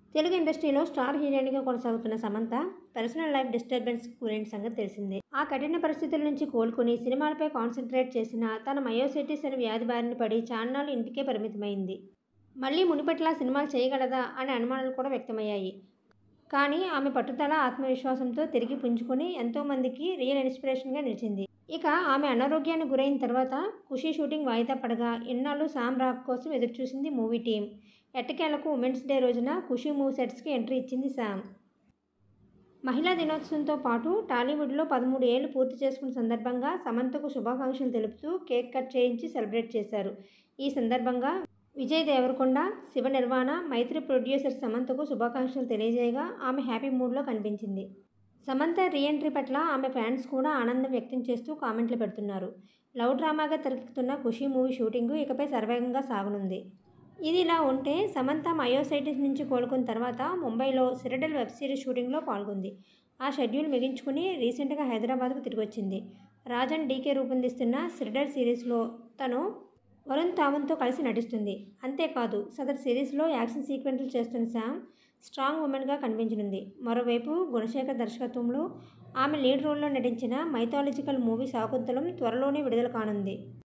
తెలుగు ఇండస్ట్రీలో స్టార్ హీరోయిన్గా కొనసాగుతున్న సమంత పర్సనల్ లైఫ్ డిస్టర్బెన్స్ గురైన సంగతి తెలిసిందే ఆ కఠిన పరిస్థితుల నుంచి కోలుకుని సినిమాలపై కాన్సన్ట్రేట్ చేసిన తన మయోసైటిస్ అనే వ్యాధి బారిన పడి చాన్నాళ్ళు ఇంటికే పరిమితమైంది మళ్ళీ మునిపట్లా సినిమాలు చేయగలదా అనే అనుమానాలు కూడా వ్యక్తమయ్యాయి కానీ ఆమె పట్టుదల ఆత్మవిశ్వాసంతో తిరిగి పుంజుకొని ఎంతోమందికి రియల్ ఇన్స్పిరేషన్గా నిలిచింది ఇక ఆమె అనారోగ్యానికి గురైన తర్వాత ఖుషీ షూటింగ్ వాయిదా పడగా ఇన్నాళ్ళు సామ్ రాక్ కోసం ఎదురుచూసింది మూవీ టీం ఎట్టకేలకు ఉమెన్స్ డే రోజున ఖుషీ మూవీ సెట్స్కి ఎంట్రీ ఇచ్చింది శామ్ మహిళా దినోత్సవంతో పాటు టాలీవుడ్లో పదమూడు ఏళ్లు పూర్తి చేసుకున్న సందర్భంగా సమంతకు శుభాకాంక్షలు తెలుపుతూ కేక్ కట్ చేయించి సెలబ్రేట్ చేశారు ఈ సందర్భంగా విజయ్ దేవరకొండ శివ నిర్వాణ మైత్రి ప్రొడ్యూసర్ సమంతకు శుభాకాంక్షలు తెలియజేయగా ఆమె హ్యాపీ మూడ్లో కనిపించింది సమంత రీఎంట్రీ పట్ల ఆమె ఫ్యాన్స్ కూడా ఆనందం వ్యక్తం చేస్తూ కామెంట్లు పెడుతున్నారు లవ్ డ్రామాగా తెరకెక్కుతున్న ఖుషీ మూవీ షూటింగ్ ఇకపై సర్వేగంగా సాగనుంది ఇది ఇలా ఉంటే సమంత మయోసైటిస్ నుంచి కోలుకున్న తర్వాత ముంబైలో సిరడల్ వెబ్ సిరీస్ షూటింగ్లో పాల్గొంది ఆ షెడ్యూల్ మిగించుకుని రీసెంట్గా హైదరాబాద్కు తిరిగి వచ్చింది రాజన్ డీకే రూపొందిస్తున్న సిరడల్ సిరీస్లో తను వరుణ్ ధావన్తో కలిసి నటిస్తుంది అంతేకాదు సదర్ సిరీస్లో యాక్షన్ సీక్వెన్స్లు చేస్తున్న శామ్ స్ట్రాంగ్ ఉమెన్గా కనిపించనుంది మరోవైపు గుణశేఖర్ దర్శకత్వంలో ఆమె లీడ్ రోల్లో నటించిన మైథాలజికల్ మూవీ శాకుంతలం త్వరలోనే విడుదల కానుంది